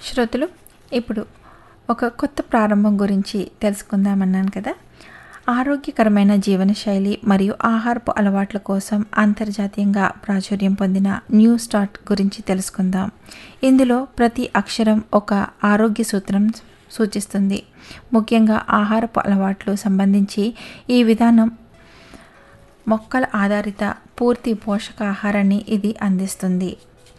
శ్రోతలు ఇప్పుడు ఒక కొత్త ప్రారంభం గురించి తెలుసుకుందామన్నాను కదా ఆరోగ్యకరమైన జీవనశైలి మరియు ఆహారపు అలవాట్ల కోసం అంతర్జాతీయంగా ప్రాచుర్యం పొందిన న్యూ స్టార్ట్ గురించి తెలుసుకుందాం ఇందులో ప్రతి అక్షరం ఒక ఆరోగ్య సూత్రం సూచిస్తుంది ముఖ్యంగా ఆహారపు అలవాట్లు సంబంధించి ఈ విధానం మొక్కల ఆధారిత పూర్తి పోషకాహారాన్ని ఇది అందిస్తుంది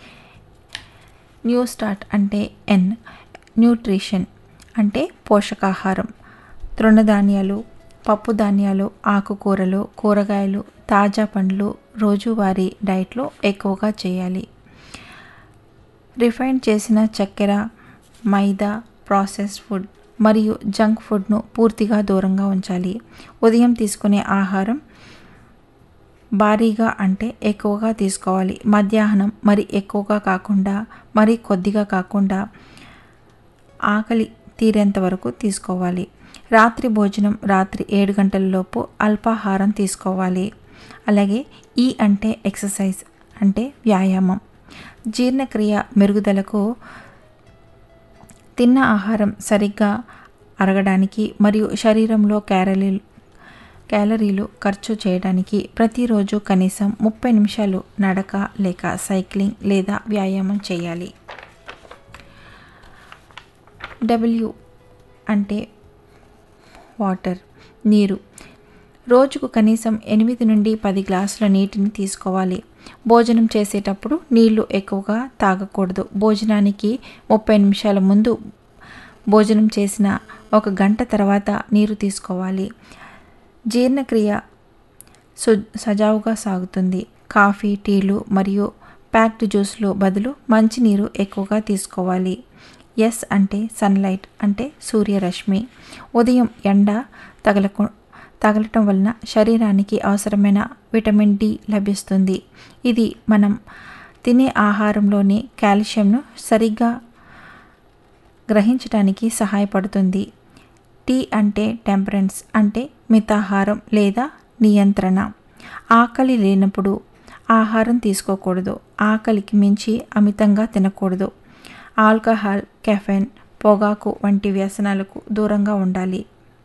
న్యూ స్టార్ట్ అంటే ఎన్ న్యూట్రిషన్ అంటే పోషకాహారం తృణధాన్యాలు పప్పు ధాన్యాలు ఆకుకూరలు కూరగాయలు తాజా పండ్లు రోజువారీ డైట్లో ఎక్కువగా చేయాలి రిఫైన్ చేసిన చక్కెర మైదా ప్రాసెస్డ్ ఫుడ్ మరియు జంక్ ఫుడ్ను పూర్తిగా దూరంగా ఉంచాలి ఉదయం తీసుకునే ఆహారం భారీగా అంటే ఎక్కువగా తీసుకోవాలి మధ్యాహ్నం మరి ఎక్కువగా కాకుండా మరి కొద్దిగా కాకుండా ఆకలి తీరేంత వరకు తీసుకోవాలి రాత్రి భోజనం రాత్రి ఏడు గంటలలోపు అల్పాహారం తీసుకోవాలి అలాగే ఈ అంటే ఎక్సర్సైజ్ అంటే వ్యాయామం జీర్ణక్రియ మెరుగుదలకు తిన్న ఆహారం సరిగ్గా అరగడానికి మరియు శరీరంలో క్యాలరీలు క్యాలరీలు ఖర్చు చేయడానికి ప్రతిరోజు కనీసం ముప్పై నిమిషాలు నడక లేక సైక్లింగ్ లేదా వ్యాయామం చేయాలి డబ్ల్యూ అంటే వాటర్ నీరు రోజుకు కనీసం ఎనిమిది నుండి పది గ్లాసుల నీటిని తీసుకోవాలి భోజనం చేసేటప్పుడు నీళ్లు ఎక్కువగా తాగకూడదు భోజనానికి ముప్పై నిమిషాల ముందు భోజనం చేసిన ఒక గంట తర్వాత నీరు తీసుకోవాలి జీర్ణక్రియ సు సజావుగా సాగుతుంది కాఫీ టీలు మరియు ప్యాక్డ్ జ్యూస్లు బదులు మంచినీరు ఎక్కువగా తీసుకోవాలి ఎస్ అంటే సన్లైట్ అంటే సూర్యరశ్మి ఉదయం ఎండ తగలకు తగలటం వలన శరీరానికి అవసరమైన విటమిన్ డి లభిస్తుంది ఇది మనం తినే ఆహారంలోని కాల్షియంను సరిగ్గా గ్రహించడానికి సహాయపడుతుంది టీ అంటే టెంపరెన్స్ అంటే మితాహారం లేదా నియంత్రణ ఆకలి లేనప్పుడు ఆహారం తీసుకోకూడదు ఆకలికి మించి అమితంగా తినకూడదు ఆల్కహాల్ కెఫెన్ పొగాకు వంటి వ్యసనాలకు దూరంగా ఉండాలి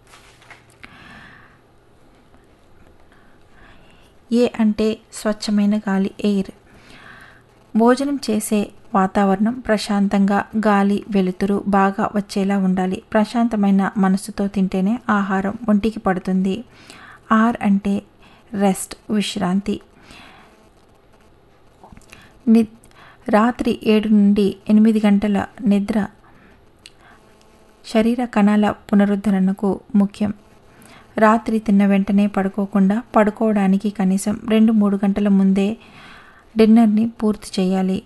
ఏ అంటే స్వచ్ఛమైన గాలి ఎయిర్ భోజనం చేసే వాతావరణం ప్రశాంతంగా గాలి వెలుతురు బాగా వచ్చేలా ఉండాలి ప్రశాంతమైన మనసుతో తింటేనే ఆహారం ఒంటికి పడుతుంది ఆర్ అంటే రెస్ట్ విశ్రాంతి ని రాత్రి ఏడు నుండి ఎనిమిది గంటల నిద్ర శరీర కణాల పునరుద్ధరణకు ముఖ్యం రాత్రి తిన్న వెంటనే పడుకోకుండా పడుకోవడానికి కనీసం రెండు మూడు గంటల ముందే డిన్నర్ని పూర్తి చేయాలి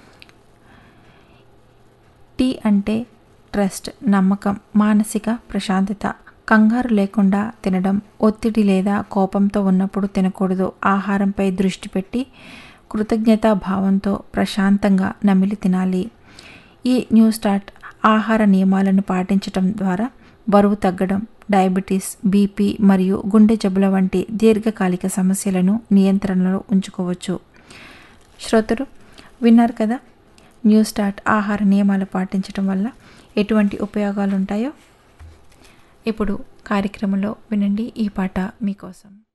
టీ అంటే ట్రస్ట్ నమ్మకం మానసిక ప్రశాంతత కంగారు లేకుండా తినడం ఒత్తిడి లేదా కోపంతో ఉన్నప్పుడు తినకూడదు ఆహారంపై దృష్టి పెట్టి కృతజ్ఞతా భావంతో ప్రశాంతంగా నమిలి తినాలి ఈ న్యూ స్టార్ట్ ఆహార నియమాలను పాటించడం ద్వారా బరువు తగ్గడం డయాబెటీస్ బీపీ మరియు గుండె జబ్బుల వంటి దీర్ఘకాలిక సమస్యలను నియంత్రణలో ఉంచుకోవచ్చు శ్రోతలు విన్నారు కదా న్యూ స్టార్ట్ ఆహార నియమాలు పాటించడం వల్ల ఎటువంటి ఉపయోగాలు ఉంటాయో ఇప్పుడు కార్యక్రమంలో వినండి ఈ పాట మీకోసం